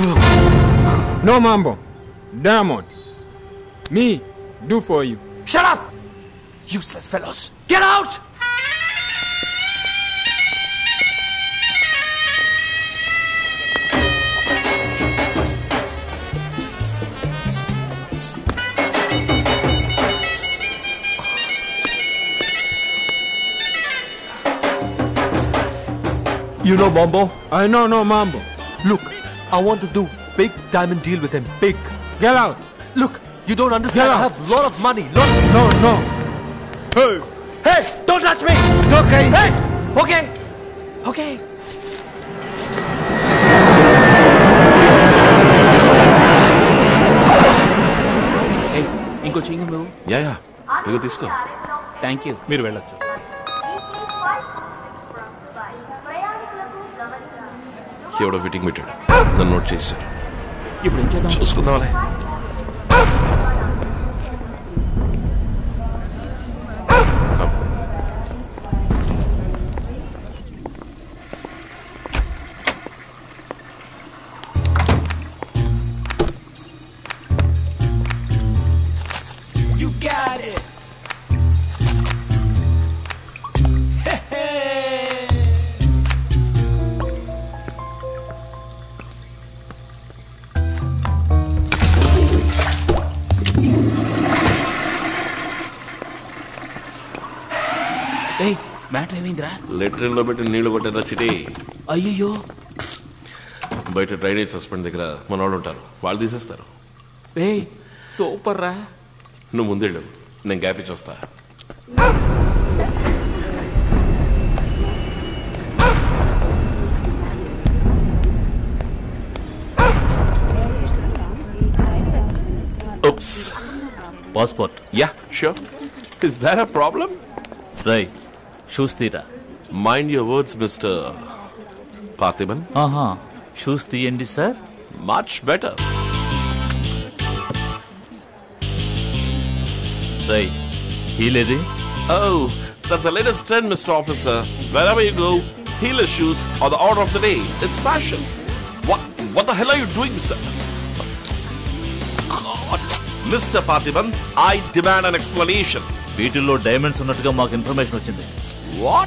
No mambo. Diamond. Me, do for you. Shut up! Useless fellows. Get out! You know Mombo? I know no mambo. Look, I want to do big diamond deal with him. Big. Get out. Look, you don't understand. Get I out. have a lot of money. Lots. No, no. Hey! Hey! Don't touch me! Okay. Hey! Okay! Okay. ఇంకో చెయ్యి నువ్వు yeah yeah ఇదిగో తీసుకో thank you మీరు వెళ్ళొచ్చు ఎవడో fitting పెట్టాడు నన్ను నోట్ చేశాడు ఇప్పుడు ఏం చేద్దాం చూసుకుందాంలే You got it. ఏయ్ మ్యాటర్ ఏమైందిరా లెట్రిన్ లో పెట్టి నీళ్లు కొట్టారా చిటి అయ్యయ్యో బయట డ్రైనేజ్ సస్పెండ్ దగ్గర మన వాళ్ళు ఉంటారు వాళ్ళు తీసేస్తారు ఏయ్ సూపర్ రా నువ్వు ముందేళ్ళు నేను గ్యాప్ ఇచ్చి వస్తా Oops. Passport Yeah, sure. Is that a problem? Rai shoes తీరా Mind your words, Mr. Parthiban. ఆహా షూస్ తీయండి సార్ Much better. రై హీలేది Oh, that's the latest trend, Mr. Officer. Wherever you go, heeless shoes are the order of the day. It's fashion. What what the hell are you doing, Mr. God. Mr. Parthiban, I demand an explanation. వీటిల్లో diamonds ఉన్నట్టుగా మాకు information వచ్చింది What?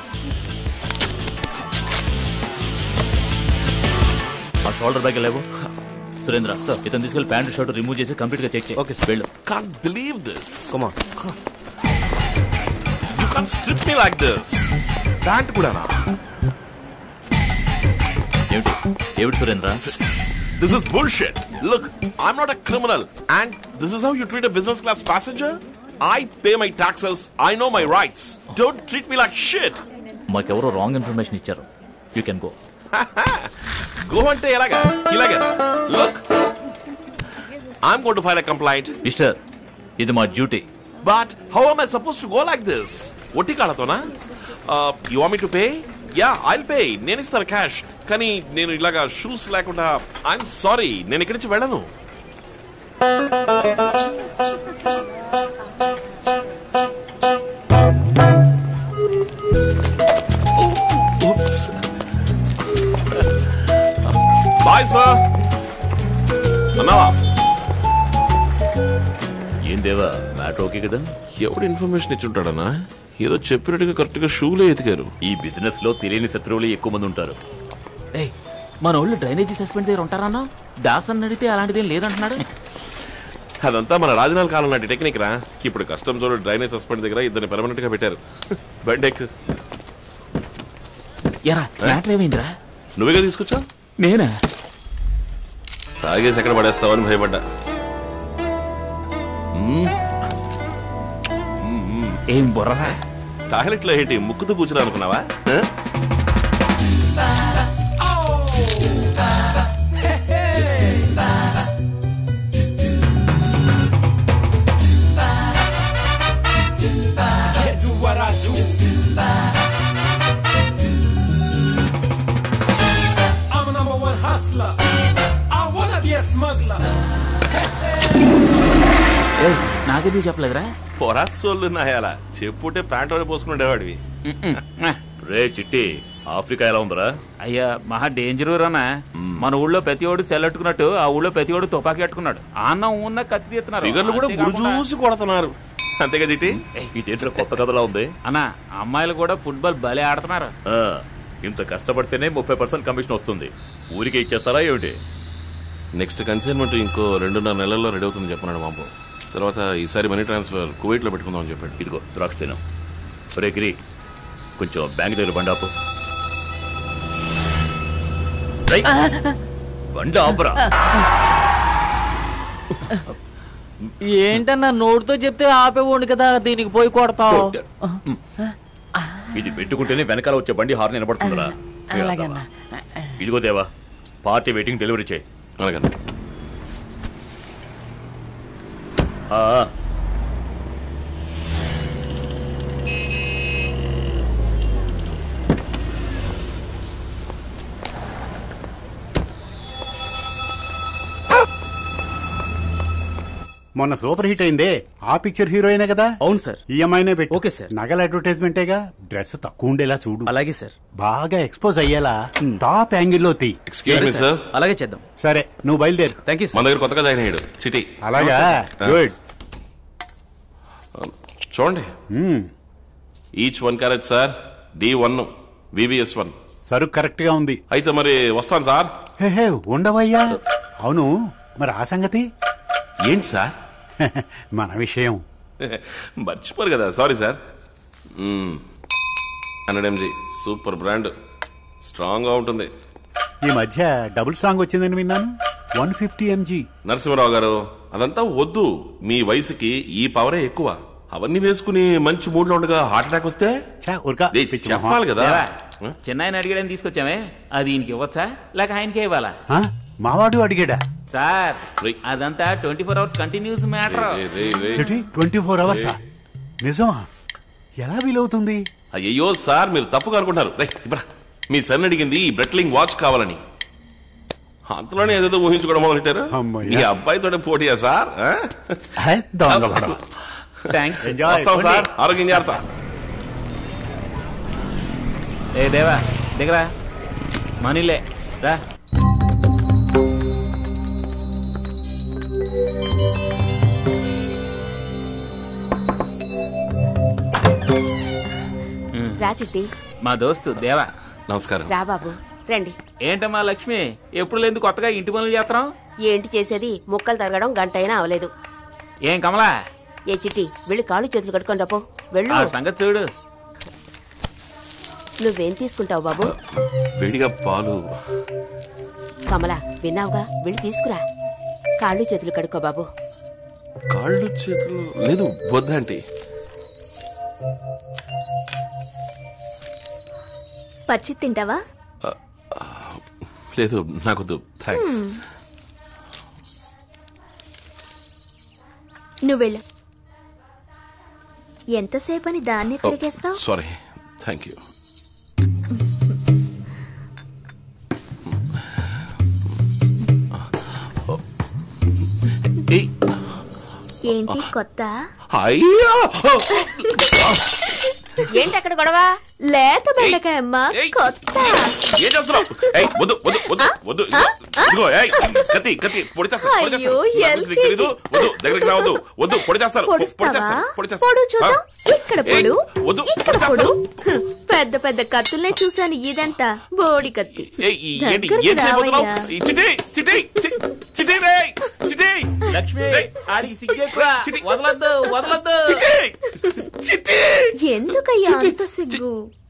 ఆ shoulder bag లేవు Surendra sir ఇతను తీసుకెళ్లి pant shirt remove చేసి complete గా చెక్ చేయి ఓకే సార్ వెళ్ళు Can't believe this. Come on. You can't strip me like this. Pant kudana. ఏమిటి ఏమిటి Surendra This is bullshit. Look, I'm not a criminal. And this is how you treat a business class passenger? I pay my taxes. I know my rights. Don't treat me like shit. మాకెవరో wrong information ఇచ్చారు you can go Go ante elaga. Ilaga. Look. I'm going to file a complaint. Mister ఇది మా duty But how am I supposed to go like this? ఒట్టి కాళ్ళతోనా uh, you want me to pay? Yeah I'll pay నేను ఇస్తాను cash కానీ నేను ఇలాగా shoes లేకుండా ఐఎమ్ సారీ నేను ఇక్కడి నుంచి వెళ్ళను బాయ్ సార్ అన్నావా ఏం దేవా మ్యాటర్ ఓకే కదా ఎవడు ఇన్ఫర్మేషన్ ఇచ్చుంటాడన్నా ఏదో చెప్పినట్టుగా కరెక్ట్ గా షూలే ఎతికారు ఈ బిజినెస్ లో తెలియని శత్రువులు ఎక్కువ మంది ఉంటారు ఏయ్ మన వాళ్ళు డ్రైనేజీ సస్పెండ్ దగ్గర ఉంటారన్నా దాస్ అని అడిగితే అలాంటిదేం లేదంటున్నాడు అదంతా మన రాజనాల కాలం నాటి టెక్నిక్ రా ఇప్పుడు కస్టమ్స్ వాళ్ళు డ్రైనేజ్ సస్పెండ్ దగ్గర ఇద్దరిని పెర్మనెంట్ గా పెట్టారు బండెక్ ఎరా మ్యాటర్ ఏమైందిరా నువ్వేగా తీసుకొచ్చా నేనా తాగేసి ఎక్కడ పడేస్తావని భయపడ్డా ఏం బుర్రరా టాయిలెట్ లో ఏంటి ముక్కుతూ కూర్చున్నా అనుకున్నావా ఆ? Can't do what I do. I'm a number one hustler. I wanna be a smuggler. ఏయ్ నాకెందుకు చెప్పలేదురా పొరా సోళ్ళు నాయాల చెప్పుంటే ప్యాంట్ పోసుకుని ఉండేవాడివి రే చిట్టి ఆఫ్రికా ఎలా ఉందరా అయ్యా మహా డేంజర్ అన్న మన ఊళ్ళో ప్రతి ఓడు సెల్లెట్టుకున్నట్టు ఆ ఊళ్ళో ప్రతి ఓడు తుపాకీ అట్టుకున్నాడు ఆ అన్నం ఉన్న కత్తి తీస్తున్నారు ఫిగర్లు కూడా అంతేకాకుండా- గురుజూసి కొడుతున్నారు అంతేగా జిటి ఇదేంట్రా కొత్త కథలా ఉంది అన్న అమ్మాయిలు కూడా ఫుట్బాల్ భలే ఆడుతున్నారు ఆ, ఇంత కష్టపడితేనే ముప్పై పర్సెంట్ కమిషన్ వస్తుంది ఊరికే ఇచ్చేస్తారా ఏమిటి నెక్స్ట్ కన్సైన్మెంట్ ఇంకో రెండున్నర నెలల్లో రెడీ అవుతుందని చెప్పన్నాడు బాబు తర్వాత ఈసారి మనీ ట్రాన్స్ఫర్ కువైట్లో పెట్టుకుందాం అని చెప్పాడు ఇదిగో ద్రాక్ష తినం రే గిరి కొంచెం బ్యాంక్ దగ్గర బండి ఆపు రేయ్, బండి ఆపురా ఏంటన్నా నోటితో చెప్తే ఆపేవాడు కదా దీనికి పోయి కొడతావు ఇది పెట్టుకుంటేనే వెనకాల వచ్చే బండి హార్న్ వినపడుతుందిరా అలాగన్నా ఇదిగో దేవా పార్టీ వెయిటింగ్ డెలివరీ చేయి అలాగే ఆ, ఆ. మొన్న సూపర్ హిట్ అయిందే ఆ పిక్చర్ హీరోయినే కదా అవును సార్ ఈఎంఐనే పెట్టి ఓకే సార్. నగల అడ్వర్టైజ్మెంటేగా డ్రెస్ తక్కువ ఉండేలా చూడు అలాగే సార్ బాగా ఎక్స్పోజ్ అయ్యేలా టాప్ యాంగిల్లో తీ ఎక్స్క్యూజ్ మీ సార్ అలాగే చేద్దాం సరే నువ్వు బయలుదేరు థ్యాంక్ యూ మన దగ్గర కొత్తగా జాయిన్ అయ్యాడు చిటి అలాగా గుడ్ చూడండి each one carat sir D one VVS one సరుకు కరెక్ట్ గా ఉంది అయితే మరి వస్తాను సార్ హే హే ఉండవయ్యా అవును మరి ఆ సంగతి ఏంటి సార్ మన విషయం మర్చిపోరు కదా sorry sir hundred MG super brand strong గా ఉంటుంది ఈ మధ్య డబుల్ సాంగ్ వచ్చిందని విన్నాను వన్ ఫిఫ్టీ ఎంజీ నరసింహరావు గారు అదంతా వద్దు మీ వయసుకి ఈ పవరే ఎక్కువ అవన్నీ వేసుకుని మంచి మూడ్ లో ఉండగా హార్ట్ అటాక్ వస్తే ఉరకా రేయ్, చెప్పాలి కదా దేవా, చిన్న ఆయన అడిగాడని తీసుకొచ్చామే అది ఈయనకి ఇవ్వచ్చా లేక ఆయనకే ఇవ్వాలా మావాడు అడిగాడా సార్ రేయ్. అదంతా twenty four hours continuous matter రేయ్, రేయ్, రేయ్. ట్వంటీ ఫోర్ అవర్సా నిజమా ఎలా వీలవుతుంది అయ్యో సార్ మీరు తప్పుగా అనుకుంటున్నారు రే ఇవ్వరా మీ సన్ అడిగింది ఈ బ్రెట్లింగ్ వాచ్ కావాలని అంతలోనే ఏదేదో ఊహించుకోవడం మొదలెట్టారు అమ్మయ్య. మీ అబ్బాయితోనే పోటీయా సార్ ఆ? హే, దొంగ పడవ. Thanks Enjoy. వస్తాం సార్ ఆరోగ్యం జాగ్రత్త ఏ దేవా దిగరా మనీలే రా రా చిట్టి మా దోస్తు దేవా నమస్కారం రా బాబు రండి ఏంటమ్మా లక్ష్మి ఎప్పుడు లేదు కొత్తగా ఇంటి పనులు చేస్తున్నాం ఏంటి చేసేది ముక్కలు తరగడం గంట అయినా అవలేదు ఏం కమలా ఏ చిట్టి వెళ్ళి కాళ్ళు చేతులు కట్టుకొని రాపో వెళ్ళు ఆ సంగతి చూడు నువ్వేం తీసుకుంటావు బాబు వేడిగా పాలు కమలా విన్నావుగా వెళ్ళి తీసుకురా కాళ్ళు చేతులు కడుక్కో బాబు కాళ్ళు చేతులు లేదు వద్దంటీ పచ్చి తింటావా లేదు నాకొద్దు థ్యాంక్స్ నువ్వు వెళ్ళు ఎంతసేపు అని దాన్ని తిరిగేస్తావు సారీ థ్యాంక్ యూ ఏయ్ ఏంటి కొత్త అయ్యా ఏంటి అక్కడ గొడవ లేత బెండకాయ అమ్మ ఏయ్. కొత్త ఏం చేస్తున్నావు ఏయ్ వద్దు వద్దు వద్దు వద్దు ఇదిగో ఏయ్ కత్తి కత్తి పొడి చేస్తాను పొడి అయ్యో, చేస్తాను నాకు LKG. నీకు తెలీదు వద్దు దగ్గరికి రావద్దు వద్దు పొడి చేస్తాను పొడి పొడుస్తావా చేస్తాను పొడి చేస్తాను పొడు చూద్దాం ఆ. ఇక్కడ ఏయ్, పొడు వద్దు ఇక్కడ పొడి పొడు చేస్తాను హ్మ్, పెద్ద పెద్ద కత్తుల్నే చూశాను ఇదంతా బోడి కత్తి ఏయ్ ఈ- ఏంటి దగ్గరికి ఏం చేయబోతున్నావు రావయ్యా. ఈ చిటి చిటి చి- చిటి రేయ్ చిటి లక్ష్మి ఏయ్. ఆడికి సిగ్గెక్కువ వదలొద్దు వదలొద్దు చిటి చిటి ఎందుకయ్యా అంత సిగ్గు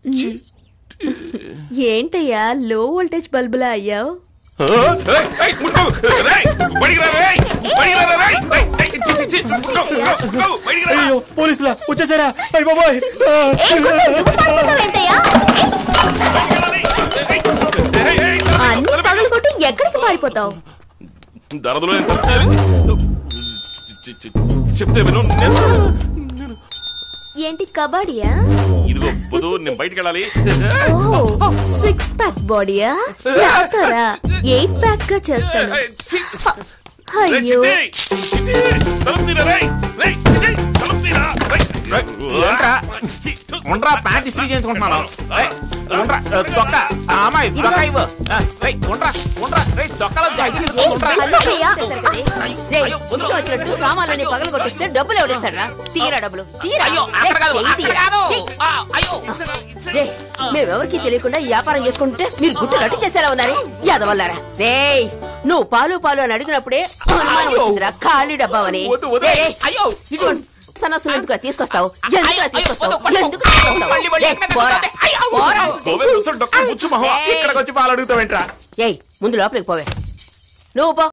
ఏంటయ్యా లో వోల్టేజ్ బల్బులా అయ్యావు ఆ? ఏయ్, ఏయ్, ముట్టుకో. రేయ్, బయటికి రా, రేయ్. బయటికి రా, రేయ్. ఏయ్, ఏయ్, చి, చి, చి. ముట్టుకో, ముట్టుకో, బయటికి రా. పోలీసులా వచ్చేసారా అయ్య బాబాయ్ ఏంటయ్యా ఏయ్, ఏయ్, ఏయ్, అన్ని పగలు కొట్టి ఎక్కడికి పారిపోతావు దరదలో ఎంత చి- చి- చెప్తే విను నేను- ఏంటి కబడ్డీయా ఇదిగో బుధు నేను బయటికి వెళ్ళాలి ఓ సిక్స్ ప్యాక్ బాడీయా నాకరా ఎయిట్ ప్యాక్ గా చేస్తాను ఏయ్, చి. రేయ్, అయ్యో చిట్టి, చిట్టి, తలుపు తీరా, రేయ్. రేయ్, చిట్టి, తలుపు తీరా. రేయ్, ఏంట్రా ఉండరా ప్యాంట్ ఇస్త్రీ చేయించుకుంటున్నాను ఏయ్, ఉండరా ఆ, చొక్కా ఆ అమ్మాయి చొక్కా ఇవ్వు ఆ, ఏయ్, ఉండరా ఉండరా ఏయ్, చొక్కాలో జాకెట్ ఇవ్వు, ఉండరా. చేశారు కదే. రేయ్, ఇష్టం వచ్చినట్టు సామాన్లని పగలు కొట్టిస్తే డబ్బులు ఎవడిస్తాడ్రా తీరా డబ్బులు తీరా అయ్యో రేయ్, అక్కడ కాదు చెయ్యి అక్కడ తీరా. కాదు రేయ్, ఆ, అయ్యో రేయ్, మేమెవరికి తెలియకుండా ఈ వ్యాపారం చేసుకుంటే మీరు గుట్టు రట్టు చేసేలా ఉన్నారు యాదవల్లారా రేయ్ నువ్వు పాలు పాలు అని అడిగినప్పుడే అనుమానం వచ్చిందిరా ఖాళీ డబ్బావని వద్దు, వద్దు. రేయ్, రేయ్, అయ్యో ఇదిగో, సన్నాసులు ఎందుకు తీసుకొస్తావు ఎందుకు అయ్యో, తీసుకొస్తావు వద్దు, ఎందుకు తీసుకొస్తావు మళ్ళీ, మళ్ళీ రేయ్, ఎక్కడ పోరా, అయ్యో. పోరా. గోవే ముసలి డొక్క ముచ్చు మొహం రేయ్, ఇక్కడికి వచ్చి పాలు అడుగుతావేంట్రా ఏయ్ ముందు లోపలికి పోవే నువ్వు పో